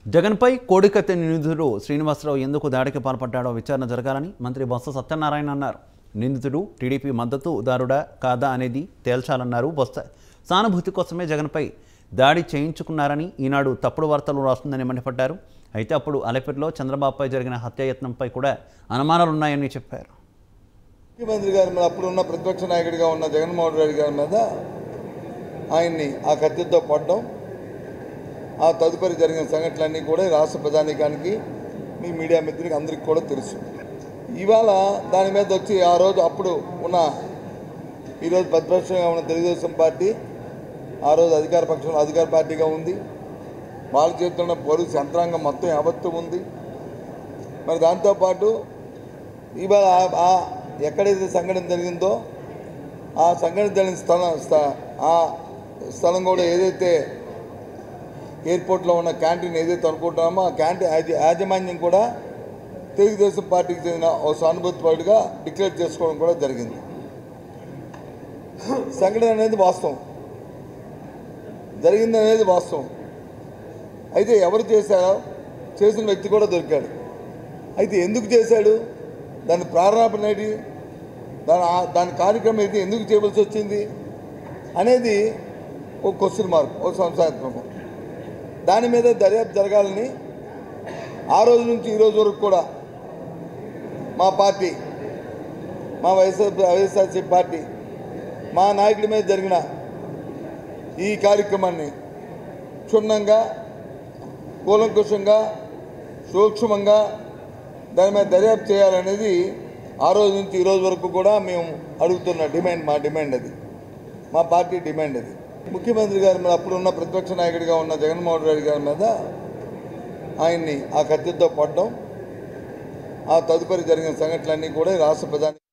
జగన్పై కోడికత్తి నిందితుడు శ్రీనివాసరావు ఎందుకు దాడికి పాల్పడ్డాడో విచారణ జరగాలని మంత్రి బొత్స సత్యనారాయణ అన్నారు నిందితుడు టీడీపీ మద్దతుదారుడా కాదా అనేది తేల్చాలన్నారు బొత్స సానుభూతి కోసమే జగన్పై దాడి చేయించుకున్నారని ఈనాడు తప్పుడు వార్తలు రాస్తుందని మండిపడ్డారు అయితే అప్పుడు అలపిరిలో చంద్రబాబుపై జరిగిన హత్యాయత్నంపై కూడా అనుమానాలున్నాయని చెప్పారు ముఖ్యమంత్రి గారి మీద అప్పుడున్న ప్రతిపక్ష నాయకుడిగా ఉన్న జగన్మోహన్ రెడ్డి గారి మీద ఆయన్ని ఆ కత్తితో పడడం ఆ తదుపరి జరిగిన సంఘటనలన్నీ కూడా ఈ రాష్ట్ర ప్రధానికానికి మీ మీడియా మిత్రులకి అందరికీ కూడా తెలుసు ఇవాళ దాని మీద వచ్చి ఆ రోజు అప్పుడు ఉన్న ఈరోజు ప్రతిపక్షంగా ఉన్న తెలుగుదేశం పార్టీ ఆ రోజు అధికార పక్షంలో అధికార పార్టీగా ఉంది వాళ్ళ చేతిలో ఉన్న పోలీసు యంత్రాంగం మొత్తం యావత్తు ఉంది మరి దాంతోపాటు ఇవాళ ఆ- ఆ ఎక్కడైతే సంఘటన జరిగిందో ఆ సంఘటన జరిగిన స్థలం స్థ- ఆ స్థలం కూడా ఏదైతే ఎయిర్పోర్ట్లో ఉన్న క్యాంటీన్ ఏదైతే అనుకుంటున్నామో ఆ క్యాంటీన్ యాజ- యాజమాన్యం కూడా తెలుగుదేశం పార్టీకి చెందిన ఓ సానుభూతిపరుడిగా డిక్లేర్ చేసుకోవడం కూడా జరిగింది సంఘటన అనేది వాస్తవం జరిగింది అనేది వాస్తవం అయితే ఎవరు చేశారో చేసిన వ్యక్తి కూడా దొరికాడు అయితే ఎందుకు చేశాడు దాని ప్రారంభం ఏంటి దాని ఆ- దాని కార్యక్రమం ఏంటి ఎందుకు చేయవలసి వచ్చింది అనేది ఒక క్వశ్చన్ మార్క్ ఒక సంశయాత్మకం దాని మీద దర్యాప్తు జరగాలని ఆ రోజు నుంచి ఈ రోజు వరకు కూడా మా పార్టీ మా వైఎస్ఆర్ వైఎస్ఆర్సీ పార్టీ మా నాయకుడి మీద జరిగిన ఈ కార్యక్రమాన్ని క్షుణ్ణంగా కూలంకుషంగా సూక్ష్మంగా దాని మీద దర్యాప్తు చేయాలనేది ఆ రోజు నుంచి ఈ రోజు వరకు కూడా మేము అడుగుతున్న డిమాండ్ మా డిమాండ్ అది మా పార్టీ డిమాండ్ అది ముఖ్యమంత్రి గారి మీద అప్పుడున్న ప్రతిపక్ష నాయకుడిగా ఉన్న జగన్మోహన్ రెడ్డి గారి మీద ఆయన్ని ఆ కత్తితో పడడం ఆ తదుపరి జరిగిన సంఘటనలన్నీ కూడా ఈ రాష్ట్ర ప్రధాని